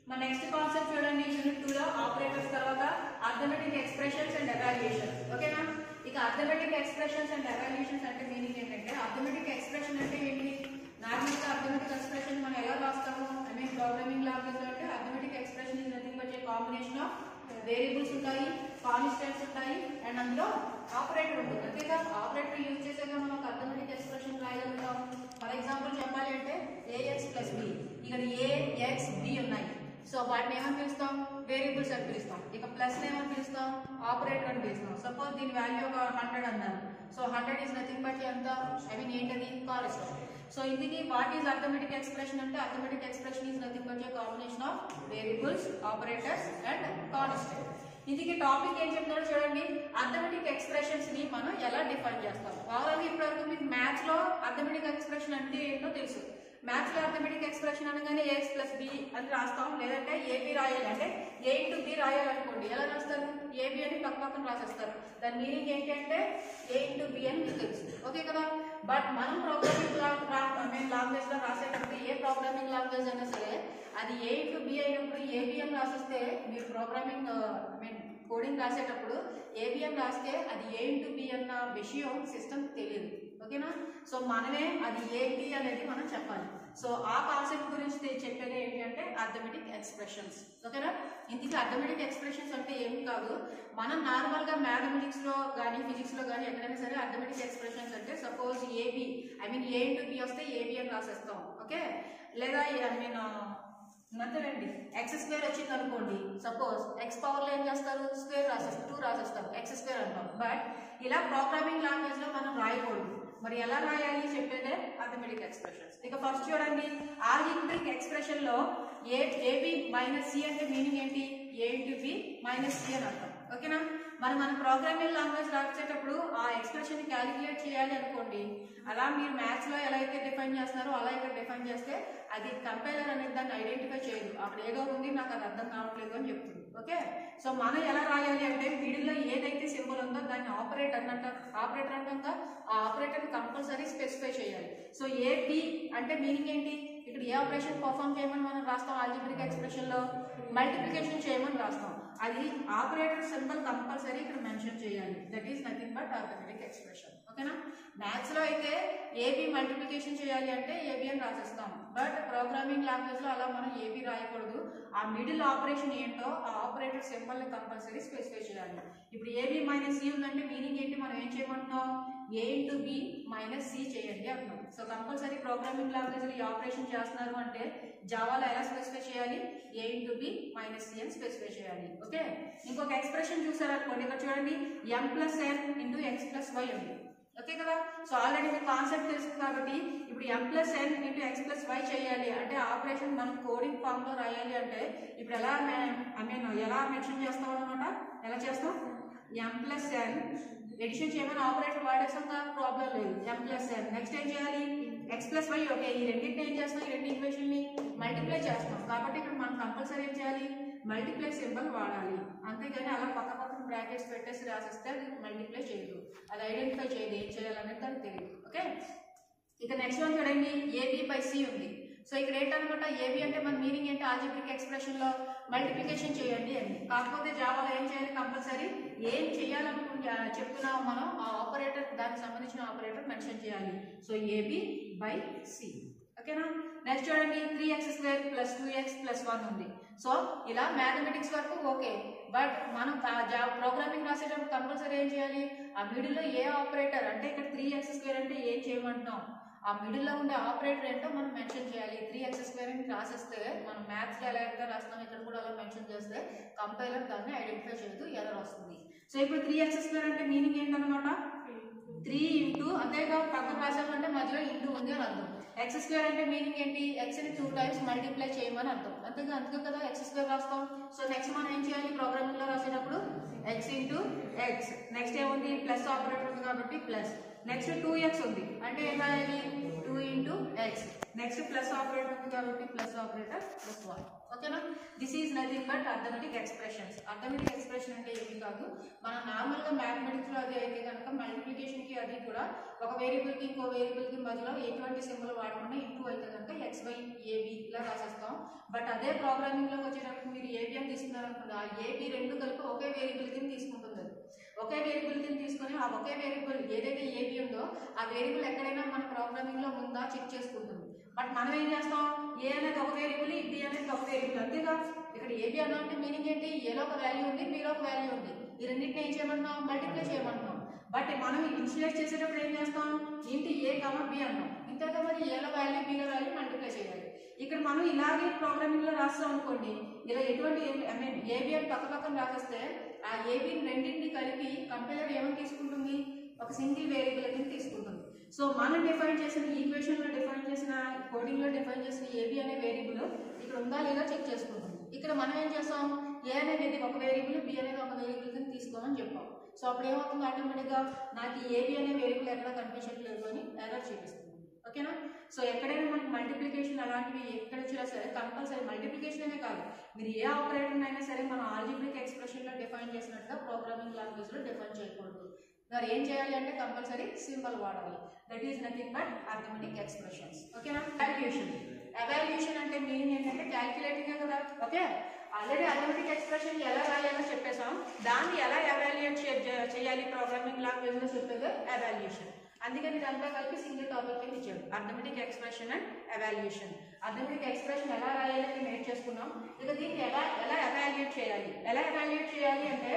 మన next concept చూడండి unit two లో ఆపరేటర్స్ తర్వాత అర్థమెటిక్ ఎక్స్ప్రెషన్స్ అండ్ ఎవాల్యుయేషన్స్ ఓకేనా ఇక అర్థమెటిక్ ఎక్స్ప్రెషన్స్ అండ్ ఎవాల్యుయేషన్స్ అంటే మీనింగ్ ఏంటంటే అర్థమెటిక్ ఎక్స్ప్రెషన్ అంటే ఏంటి నార్మల్ గా అర్థమెటిక్ ఎక్స్ప్రెషన్ మనం ఎలా రాస్తాము ఐ మీన్ ప్రోగ్రామింగ్ లాంగ్వేజ్ లో అంటే arithmetic expression is nothing but a combination of variables ఉంటాయి కాన్స్టెంట్స్ ఉంటాయి అండ్ అందులో ఆపరేటర్ ఉంటుంది అంతేగా ఆపరేటర్ యూజ్ చేసాక మనం ఒక అర్థమెటిక్ ఎక్స్ప్రెషన్ రాయగలుగుతాం ఫర్ ఎగ్జాంపుల్ చెప్పాలి అంటే ఏఎక్స్ ప్లస్ బి ఇక్కడ ఏ ఎక్స్ బి ఉన్నాయి సో వాటిని ఏమని పిలుస్తాం వేరియబుల్స్ అని పిలుస్తాం ఇక ప్లస్ ఏమని పిలుస్తాం ఆపరేటర్ అని పిలుస్తాం సపోజ్ దీని వాల్యూ ఒక హండ్రెడ్ అన్నారు so hundred is nothing but ఎంత ఐ మీన్ ఏంటది కాన్స్టెంట్ సో ఇది వాట్ ఈస్ అర్థమెటిక్ ఎక్స్ప్రెషన్ అంటే arithmetic expression is nothing but combination of variables operators and constant ఇది టాపిక్ ఏం చెప్తాడో చూడండి అర్థమెటిక్ ఎక్స్ప్రెషన్స్ ని మనం ఎలా డిఫైన్ చేస్తాం ఓవరాల్ ఇప్పటివరకు మీకు మ్యాథ్స్ లో అర్థమెటిక్ ఎక్స్ప్రెషన్ అంటే ఏంటో తెలుసు మ్యాథ్స్ లో అర్థమెటిక్ ఎక్స్ప్రెషన్ అనగానే ఏఎక్స్ ప్లస్ బి అని రాస్తాం లేదంటే ఏబి రాయాలి అంటే ఏ ఇంటూ బి రాయాలనుకోండి ఎలా రాస్తారు ఏబి అని పక్క పక్కన రాసేస్తారు దాని మీనింగ్ ఏంటి అంటే ఏ ఇంటూ బి అని మీకు తెలుసు ఓకే కదా బట్ మనం ప్రోగ్రామింగ్ లాంగ్వేజ్ లో రాసేటప్పుడు ఏ ప్రోగ్రామింగ్ లాంగ్వేజ్ అయినా సరే అది ఏ ఇంటూ బి అయినప్పుడు ఏబిఎం రాసిస్తే మీరు ప్రోగ్రామింగ్ ఐ మీన్ కోడింగ్ రాసేటప్పుడు ఏబిఎం రాస్తే అది ఏ ఇంటూ బి అన్న విషయం సిస్టమ్ తెలియదు ఓకేనా సో మనమే అది ఏంటి అనేది మనం చెప్పాలి సో ఆ కాన్సెప్ట్ గురించి తె- చెప్పేది ఏంటి అంటే అర్థమెటిక్ ఎక్స్ప్రెషన్స్ ఓకేనా ఇందుకు అర్థమెటిక్ ఎక్స్ప్రెషన్స్ అంటే ఏమి కాదు మనం నార్మల్ గా మ్యాథమెటిక్స్ లో కానీ ఫిజిక్స్ లో కానీ ఎక్కడైనా సరే అర్థమెటిక్ ఎక్స్ప్రెషన్స్ అంటే suppose AB I mean A into B వస్తే ఏబి అని రాసేస్తాం ఓకే లేదా ఐ మీన్ అంతేనండి ఎక్స్ స్క్వేర్ వచ్చింది అనుకోండి సపోజ్ ఎక్స్ పవర్ లో ఏం చేస్తారు స్క్వేర్ రాసేస్తారు టూ రాసేస్తారు ఎక్స్ స్క్వేర్ అంటాం బట్ ఇలా ప్రోగ్రామింగ్ లాంగ్వేజ్ లో మనం రాయకూడదు మరి ఎలా రాయాలి చెప్పేదే అథమెటిక్ ఎక్స్ప్రెషన్స్ ఇక ఫస్ట్ చూడండి ఆల్జిబ్రిక్ ఎక్స్ప్రెషన్ లో ఏ ఏబి మైనస్ సి అంటే మీనింగ్ ఏంటి A into B minus C అని అర్థం ఓకేనా మరి మన ప్రోగ్రామింగ్ లాంగ్వేజ్ రాసేటప్పుడు ఆ ఎక్స్ప్రెషన్ ని క్యాలిక్యులేట్ చేయాలి అనుకోండి అలా మీరు మ్యాథ్స్ లో ఎలా అయితే డిఫైన్ చేస్తున్నారో అలా ఇక్కడ డిఫైన్ చేస్తే అది కంపైలర్ అనేది దాన్ని ఐడెంటిఫై చేయదు అక్కడ ఏదో ఉంది నాకు అది అర్థం కావట్లేదు అని చెప్తుంది ఓకే సో మనం ఎలా రాయాలి అంటే మిడిల్ లో ఏదైతే సింబల్ ఉందో దాన్ని ఆపరేటర్ అన్నట్టు ఆపరేటర్ అంటాక ఆ ఆపరేటర్ కంపల్సరీ స్పెసిఫై చేయాలి సో ఏ బి అంటే మీనింగ్ ఏంటి ఇక్కడ ఏ ఆపరేషన్ పర్ఫామ్ చేయమని మనం రాస్తాం ఆల్జిబ్రిక్ ఎక్స్ప్రెషన్ లో మల్టిప్లికేషన్ చేయమని రాస్తాం అది ఆపరేటర్ సింబల్ కంపల్సరీ ఇక్కడ మెన్షన్ చేయాలి that is nothing but arithmetic expression ఓకేనా మ్యాథ్స్ లో అయితే ఏబి మల్టిప్లికేషన్ చేయాలి అంటే ఏబి అని రాసేస్తాం బట్ ప్రోగ్రామింగ్ లాంగ్వేజ్ లో అలా మనం ఏబి రాయకూడదు ఆ మిడిల్ ఆపరేషన్ ఏంటో ఆ ఆపరేటర్ సింబల్ ని కంపల్సరీ స్పెసిఫై చేయాలి ఇప్పుడు ఏబి మైనస్ సి ఉందంటే మీనింగ్ ఏంటి మనం ఏం చేయమంటున్నాం A into B minus C చేయండి అంటున్నాం సో కంపల్సరీ ప్రోగ్రామింగ్ లాంగ్వేజ్ లో ఈ ఆపరేషన్ చేస్తున్నారు అంటే జావాలో ఎలా స్పెసిఫై చేయాలి A into B minus C అని స్పెసిఫై చేయాలి ఓకే ఇంకొక ఎక్స్ప్రెషన్ చూసారనుకోండి ఇక్కడ చూడండి M plus N into X plus Y ఉంది ఓకే కదా సో ఆల్రెడీ మీకు కాన్సెప్ట్ తెలుసు కాబట్టి ఇప్పుడు M plus N into X plus Y చేయాలి అంటే ఆపరేషన్ మనం కోడింగ్ ఫామ్ లో రాయాలి అంటే ఇప్పుడు ఎలా ఐ మీన్ ఎలా మెన్షన్ చేస్తాం అనమాట ఎలా చేస్తాం ఎం ప్లస్ ఎన్ ఎడిషన్ చేయమని ఆపరేటర్ వాడేసాం ప్రాబ్లం లేదు ఎం ప్లస్ ఎన్ నెక్స్ట్ ఏం చేయాలి ఎక్స్ ప్లస్ వై ఓకే ఈ రెండింటిని ఏం చేస్తాం ఈ రెండు ఈక్వేషన్ ని మల్టిప్లై చేస్తాం కాబట్టి ఇక్కడ మనం కంపల్సరీ ఏం చేయాలి మల్టిప్లై సింబల్ వాడాలి అంతేగాని అలా పక్క పక్కన బ్రాకెట్స్ పెట్టేసి రాసిస్తే అది మల్టిప్లై చేయదు అది ఐడెంటిఫై చేయదు ఏం చేయాలనేది దానికి తెలియదు ఓకే ఇక నెక్స్ట్ వన్ చూడండి ఏబి బై సి ఉంది సో ఇక్కడ ఏంటనమాట ఏబి అంటే మన మీనింగ్ ఏంటి ఆల్జిబ్రిక్ ఎక్స్ప్రెషన్ లో మల్టిప్లికేషన్ చేయండి అని కాకపోతే జావాలో ఏం చేయాలి కంపల్సరీ ఏం చేయాలనుకుంటే చెప్తున్నాం మనం ఆ ఆపరేటర్ దానికి సంబంధించిన ఆపరేటర్ మెన్షన్ చేయాలి సో ఏబి బై సి ఓకేనా నెక్స్ట్ చూడండి three X square plus two X plus one ఉంది సో ఇలా మ్యాథమెటిక్స్ వరకు ఓకే బట్ మనం ప్రోగ్రామింగ్ రాసేటప్పుడు కంపల్సరీ ఏం చేయాలి ఆ మిడిల్ లో ఏ ఆపరేటర్ అంటే ఇక్కడ త్రీ ఎక్స్ స్క్వేర్ అంటే ఏం చేయమంటున్నాం ఆ మిడిల్ లో ఉండే ఆపరేటర్ ఏంటో మనం మెన్షన్ చేయాలి త్రీ ఎక్స్ స్క్వేర్ అని రాసేస్తే మనం మ్యాథ్స్ లో ఎలా అయితే రాస్తాం ఇక్కడ కూడా అలా మెన్షన్ చేస్తే కంపైలర్ దాన్ని ఐడెంటిఫై చేయదు ఎర్రర్ వస్తుంది సో ఇప్పుడు త్రీ ఎక్స్ స్క్వేర్ అంటే మీనింగ్ ఏంటన్నమాట త్రీ ఇంటూ అంతేగా పక్కన రాసామంటే మధ్యలో ఇంటూ ఉంది అని అర్థం ఎక్స్ స్క్వేర్ అంటే మీనింగ్ ఏంటి ఎక్స్ ని టూ టైమ్స్ మల్టిప్లై చేయమని అర్థం అంతేగా అందుకే కదా ఎక్స్ స్క్వేర్ రాస్తాం సో నెక్స్ట్ మనం ఏం చేయాలి ప్రోగ్రామింగ్ లో రాసేటప్పుడు ఎక్స్ ఇంటూ ఎక్స్ నెక్స్ట్ ఏముంది ప్లస్ ఆపరేటర్ ఉంది కాబట్టి ప్లస్ నెక్స్ట్ టూ ఎక్స్ ఉంది అంటే ఏం రాయాలి two into X next plus operator ఉంది కాబట్టి plus operator plus one okay ఓకేనా this is nothing but arithmetic expressions arithmetic expression అంటే ఏమి కాదు మన నార్మల్ గా మ్యాథమెటిక్స్ లో అది అయితే కనుక మల్టిప్లికేషన్ కి అది కూడా ఒక వేరియబుల్ కి ఇంకో వేరియబుల్ కి మధ్యలో ఎటువంటి సింబల్ వాడకుండా ఇంటూ అయితే కనుక ఎక్స్ వై ఏబి ఇలా రాసేస్తాం బట్ అదే ప్రోగ్రామింగ్ లోకి వచ్చేటప్పుడు మీరు ఏబి అని తీసుకున్నారు అనుకోండి ఆ ఏబి రెండు కలిపి ఒకే వేరియబుల్ కింద తీసుకుంటుంది అది. ఒకే వేరియబుల్ కింద తీసుకొని ఆ ఒకే వేరియబుల్ ఏదైతే ఏబి ఉందో ఆ వేరియబుల్ ఎక్కడైనా మన ప్రోగ్రామింగ్ లో ఉందా చెక్ చేసుకుంటుంది బట్ మనం ఏం చేస్తాం ఏ అనేది ఒక వేరియబుల్ బి అనేది ఒక వేరియబుల్ అంతేగా ఇక్కడ ఏబి అన్నా అంటే మీనింగ్ ఏంటి ఏలో ఒక వాల్యూ ఉంది బిలో ఒక వాల్యూ ఉంది ఈ రెండింటిని ఏం చేయమంటున్నాం మల్టిప్లై చేయమంటున్నాం బట్ మనం ఇన్సులేట్ చేసేటప్పుడు ఏం చేస్తాం ఏంటి ఏ కమ బి అన్నాం ఇంతగా మరి ఏలో వాల్యూ బిలో వాల్యూ మల్టిప్లై చేయాలి ఇక్కడ మనం ఇలాగే ప్రోగ్రామింగ్ లో రాస్తాం అనుకోండి ఇలా ఎటువంటి ఐ మీన్ ఏబి అని పక్క పక్కన రాసేస్తే ఆ ఏబి రెండింటిని కలిపి కంపైలర్ ఏమని తీసుకుంటుంది ఒక సింగిల్ వేరియబుల్ కింద తీసుకుంటుంది సో మనం డిఫైన్ చేసిన ఈక్వేషన్ లో డిఫైన్ చేసిన కోడింగ్ లో డిఫైన్ చేసిన ఏబి అనే వేరియబుల్ ఇక్కడ ఉందా లేదా చెక్ చేసుకుంటుంది ఇక్కడ మనం ఏం చేస్తాం ఏ అనేది ఒక వేరియబుల్ బి అనేది ఒక వేరియబుల్ కింద తీసుకోమని చెప్పాం సో అప్పుడు ఏమవుతుంది ఆటోమేటిక్ గా నాకు ఏబి అనే వేరియబుల్ ఎక్కడ కనిపించట్లేదు అని ఎర్రర్ చూపిస్తుంది ఓకేనా సో ఎక్కడైనా మనకి మల్టిప్లికేషన్ అలాంటివి ఎక్కడ వచ్చినా సరే కంపల్సరీ మల్టిప్లికేషన్ అనే కాదు మీరు ఏ ఆపరేటర్ అయినా సరే మనం ఆల్జిబ్రిక్ ఎక్స్ప్రెషన్ లో డిఫైన్ చేసినట్టుగా ప్రోగ్రామింగ్ లాంగ్వేజ్ లో డిఫైన్ చేయకూడదు మరి ఏం చేయాలి అంటే కంపల్సరీ సింబల్ వాడాలి that is nothing but arithmetic expressions ఓకేనా వాల్యుయేషన్ ఎవాల్యుయేషన్ అంటే మీనింగ్ ఏంటంటే క్యాల్కులేటింగ్ కదా ఓకే ఆల్రెడీ అథమెటిక్ ఎక్స్ప్రెషన్ ఎలా రాయాలో చెప్పేసాం దాన్ని ఎలా ఎవాల్యుయేట్ చేయాలి ప్రోగ్రామింగ్ లాంగ్వేజ్ లో చెప్పేది ఎవాల్యుయేషన్ అందుకని ఇదంతా కలిపి సింగిల్ టాపిక్ కింద ఇచ్చాడు arithmetic expression and evaluation arithmetic expression ఎలా రాయాలని నేర్చేసుకున్నాం ఇక దీన్ని ఎలా ఎలా ఎవాల్యుయేట్ చేయాలి ఎలా ఎవాల్యుయేట్ చేయాలి అంటే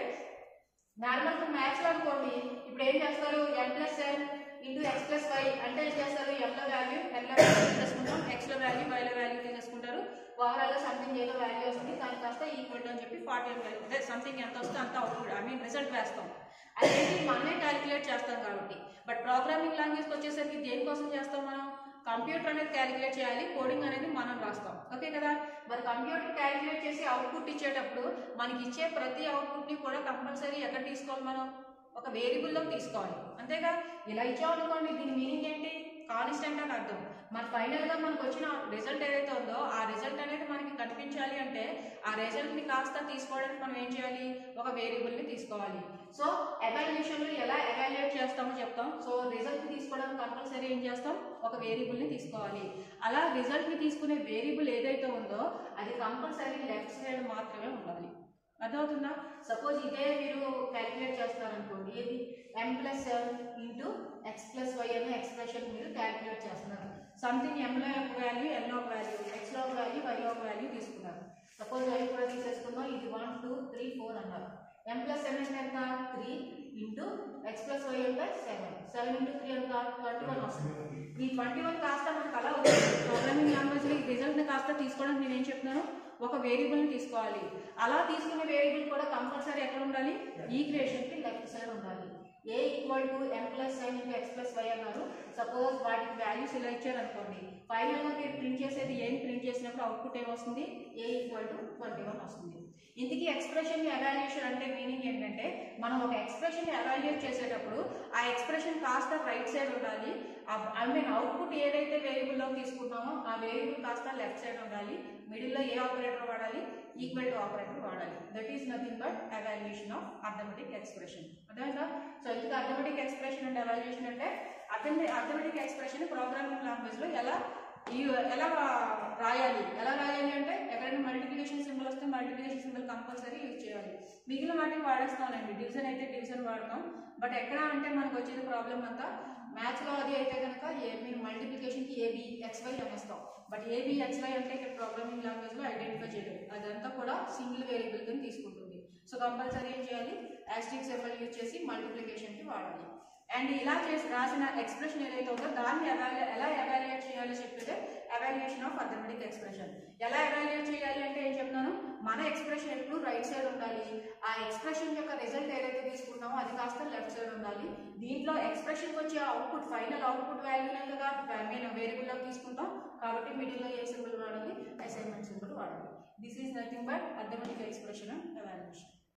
నార్మల్ మ్యాథ్స్ లో అనుకోండి ఇప్పుడు ఏం చేస్తారు N plus N into X plus Y అంటే ఏం చేస్తారు ఎన్ లో వాల్యూ ఎన్ లో వాల్యూ తీసేసుకుంటాం ఎక్స్ లో వాల్యూ వై లో వాల్యూ తీసేసుకుంటారు ఓవరాల్ గా సంథింగ్ ఏదో వాల్యూ వస్తుంది దానికి కాస్త ఈక్వల్ అని చెప్పి ఫార్టీ వాల్యూ అదే సంథింగ్ ఎంత వస్తే అంత అవుట్పుట్ ఐ మీన్ రిజల్ట్ వేస్తాం అదేంటి మనమే క్యాలిక్యులేట్ చేస్తాం కాబట్టి బట్ ప్రోగ్రామింగ్ లాంగ్వేజ్కి వచ్చేసరికి దేనికోసం చేస్తాం మనం కంప్యూటర్ అనేది క్యాలిక్యులేట్ చేయాలి కోడింగ్ అనేది మనం రాస్తాం ఓకే కదా మరి కంప్యూటర్ క్యాలిక్యులేట్ చేసి అవుట్పుట్ ఇచ్చేటప్పుడు మనకి ఇచ్చే ప్రతి అవుట్పుట్ ని కూడా కంపల్సరీ ఎక్కడ తీసుకోవాలి మనం ఒక వేరియబుల్లో తీసుకోవాలి అంతేగా ఇలా ఇచ్చామనుకోండి దీని మీనింగ్ ఏంటి కాన్స్టెంట్ అని అర్థం మన ఫైనల్ గా మనకు వచ్చిన రిజల్ట్ ఏదైతే ఉందో ఆ రిజల్ట్ అనేది మనకి కనిపించాలి అంటే ఆ రిజల్ట్ ని కాస్త తీసుకోవడానికి మనం ఏం చేయాలి ఒక వేరియబుల్ ని తీసుకోవాలి సో ఎవాల్యుయేషన్ లో ఎలా ఎవాల్యుయేట్ చేస్తామో చెప్తాం సో రిజల్ట్ ని తీసుకోవడానికి కంపల్సరీ ఏం చేస్తాం ఒక వేరియబుల్ ని తీసుకోవాలి అలా రిజల్ట్ ని తీసుకునే వేరియబుల్ ఏదైతే ఉందో అది కంపల్సరీ లెఫ్ట్ సైడ్ మాత్రమే ఉండాలి అర్థమవుతుందా సపోజ్ ఇదే మీరు క్యాలిక్యులేట్ చేస్తున్నారనుకోండి ఏది M plus seven into X plus Y అనే ఎక్స్ప్రెషన్ మీరు క్యాలిక్యులేట్ చేస్తున్నారు సంథింగ్ ఎంలో ఒక వాల్యూ ఎల్లో ఒక వాల్యూ ఎక్స్లో ఒక వాల్యూ వైలో ఒక వాల్యూ తీసుకున్నారు సపోజ్ వై కూడా తీసేసుకుందాం ఇది వన్ టూ త్రీ ఫోర్ అన్నారు ఎం ప్లస్ సెవెన్ అంటే ఎంత three into X plus Y అంటే సెవెన్ సెవెన్ ఇంటూ త్రీ ఎంత ట్వంటీ వన్ వస్తుంది ఈ ట్వంటీ వన్ కాస్త మనకు అలా ప్రోగ్రామింగ్ లాంగ్వేజ్ లో ఈ రిజల్ట్ ని కాస్త తీసుకోవడానికి నేను ఏం చెప్తున్నాను ఒక వేరియబుల్ ని తీసుకోవాలి అలా తీసుకునే వేరియబుల్ కూడా కంపల్సరీ ఎక్కడ ఉండాలి ఈక్వేషన్ కి లెఫ్ట్ సైడ్ ఉండాలి A equal to M plus sign into X plus Y అన్నారు సపోజ్ వాటికి వాల్యూస్ ఇలా ఇచ్చారు అనుకోండి ఫైనల్ గా మీరు ప్రింట్ చేసేది ఏం ప్రింట్ చేసినప్పుడు అవుట్పుట్ ఏమొస్తుంది A equal to twenty one వస్తుంది ఇందుకీ ఎక్స్ప్రెషన్ ఎవాల్యుయేషన్ అంటే మీనింగ్ ఏంటంటే మనం ఒక ఎక్స్ప్రెషన్ ఎవాల్యుయేట్ చేసేటప్పుడు ఆ ఎక్స్ప్రెషన్ కాస్త రైట్ సైడ్ ఉండాలి ఐ మీన్ అవుట్పుట్ ఏదైతే వేరియబుల్ లో తీసుకున్నామో ఆ వేరియబుల్ కాస్త లెఫ్ట్ సైడ్ ఉండాలి మిడిల్ లో ఏ ఆపరేటర్ వాడాలి ఈక్వల్ టు ఆపరేటర్ వాడాలి that is nothing but evaluation of arithmetic expression అర్థమైందా సో ఇది అర్థమెటిక్ ఎక్స్ప్రెషన్ అండ్ ఎవాల్యుయేషన్ అంటే అర్థమె అర్థమెటిక్ ఎక్స్ప్రెషన్ ప్రోగ్రామింగ్ లాంగ్వేజ్ లో ఎలా ఈ ఎలా రాయాలి ఎలా రాయాలి అంటే ఎక్కడైనా మల్టిప్లికేషన్ సింబల్ వస్తే మల్టిప్లికేషన్ సింబల్ కంపల్సరీ యూజ్ చేయాలి మిగిలిన వాటికి వాడేస్తామండి డివిజన్ అయితే డివిజన్ వాడతాం బట్ ఎక్కడ అంటే మనకు వచ్చేది ప్రాబ్లం అంతా మ్యాథ్స్ లో అది అయితే కనుక ఏ మీరు మల్టిప్లికేషన్ కి ఏబి ఎక్స్వై అనేస్తాం బట్ ఏబి ఎక్స్వై అంటే ఇక్కడ ప్రోగ్రామింగ్ లాంగ్వేజ్ లో ఐడెంటిఫై చేయలేదు అదంతా కూడా సింగిల్ వేరియబుల్ కింద తీసుకుంటుంది సో కంపల్సరీ ఏం చేయాలి యాస్టిక్ సింబల్ యూజ్ చేసి మల్టిప్లికేషన్ కి వాడాలి అండ్ ఇలా చేసి రాసిన ఎక్స్ప్రెషన్ ఏదైతే ఉందో దాన్ని ఎవాల్యూ ఎలా ఎవాల్యుయేట్ చేయాలో చెప్పేదే ఎవాల్యుయేషన్ ఆఫ్ అథమెటిక్ ఎక్స్ప్రెషన్ ఎలా ఎవాల్యుయేట్ చేయాలి అంటే ఏం చెప్తున్నాను మన ఎక్స్ప్రెషన్ ఎప్పుడు రైట్ సైడ్ ఉండాలి ఆ ఎక్స్ప్రెషన్ యొక్క రిజల్ట్ ఏదైతే తీసుకున్నామో అది కాస్త లెఫ్ట్ సైడ్ ఉండాలి దీంట్లో ఎక్స్ప్రెషన్ వచ్చే అవుట్పుట్ ఫైనల్ అవుట్పుట్ వాల్యూ కదా మేము వేరియబుల్ లో తీసుకుంటాం కాబట్టి మిడిల్ లో ఏ సింబల్ వాడాలి అసైన్మెంట్ సింబల్ వాడాలి this is nothing but arithmetic expression and evaluation